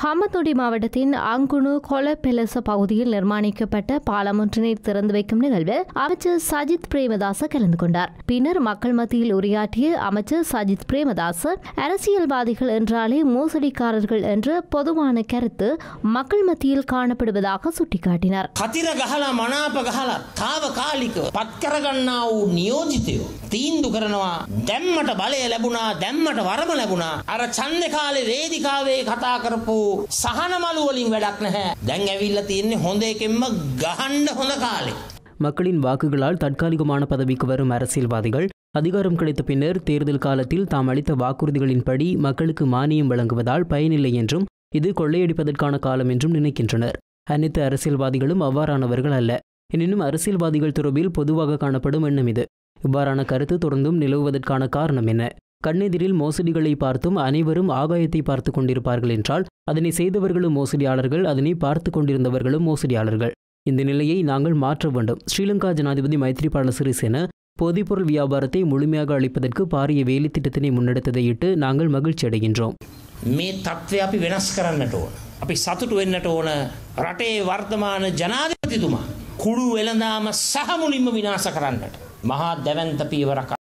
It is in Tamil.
ஹமதுடி மாவட்டத்தின் அங்குணு கொலபெலச பகுதியில் நிர்மாணிக்கப்பட்ட பாலம் ஒன்றினை திறந்து வைக்கும் நிகழ்வில் அமைச்சர் சஜித் பிரேமதாச கலந்து கொண்டார் பின்னர் மக்கள் மத்தியில் உரையாற்றிய அமைச்சர் சஜித் பிரேமதாச அரசியல்வாதிகள் என்றாலே மோசடிக்காரர்கள் என்ற பொதுவான கருத்து மக்கள் மத்தியில் காணப்படுவதாக சுட்டிக்காட்டினார் කතිර ගහලා මනාප ගහලා තාවකාලිකව පත් කරගන්නා වූ නියෝජිතයෝ තීන්දු කරනවා දැම්මට බලය ලැබුණා දැම්මට වරම ලැබුණා අර ඡන්ද කාලේ වේදිකාවේ කතා කරපු සහන මළු වලින් වැඩක් නැහැ දැන් ඇවිල්ලා තියෙන්නේ හොඳ එකෙන්ම ගහන්න හොඳ කාලේ மக்களின் வாக்குகளால் தற்காலிகமான பதவிக்கு வரும் அரசியல்வாதிகள் அதிகாரம் கிடைத்த பின்னர் தேர்தல் காலத்தில் தாம் அளித்த வாக்குறுதிகளின்படி மக்களுக்கு மானியம் வழங்குவதால் பயனில்லை என்றும் இது கொள்ளையடிப்பதற்கான காலம் என்றும் நினைக்கின்றனர் அனைத்து அரசியல்வாதிகளும் அவ்வாறானவர்கள் அல்ல எனினும் அரசியல்வாதிகள் தொடர்பில் பொதுவாக காணப்படும் எண்ணம் இது இவ்வாறான கருத்து தொடர்ந்தும் நிலவுவதற்கான காரணம் என்ன கண்ணெதிரில் மோசடிகளை பார்த்தும் அனைவரும் ஆகாயத்தை பார்த்து கொண்டிருப்பார்கள் என்றால் அதனை செய்தவர்களும் மோசடியாளர்கள் அதனை பார்த்து கொண்டிருந்தவர்களும் மோசடியாளர்கள் இந்த நிலையை நாங்கள் மாற்ற வேண்டும் ஸ்ரீலங்கா ஜனாதிபதி மைத்ரிபால சிறிசேன போதைப்பொருள் வியாபாரத்தை முழுமையாக அளிப்பதற்கு பாரிய வேலை திட்டத்தினை முன்னெடுத்ததையிட்டு நாங்கள் மகிழ்ச்சி அடைகின்றோம் මේ තත්ත්වය අපි වෙනස් කරන්නට ඕන. අපි සතුටු වෙන්නට ඕන රටේ වර්තමාන ජනාධිපතිතුමා. කුඩු වෙළඳාම සහ මුලින්ම විනාශ කරන්නට. මහා දැවන්ත පියවරක්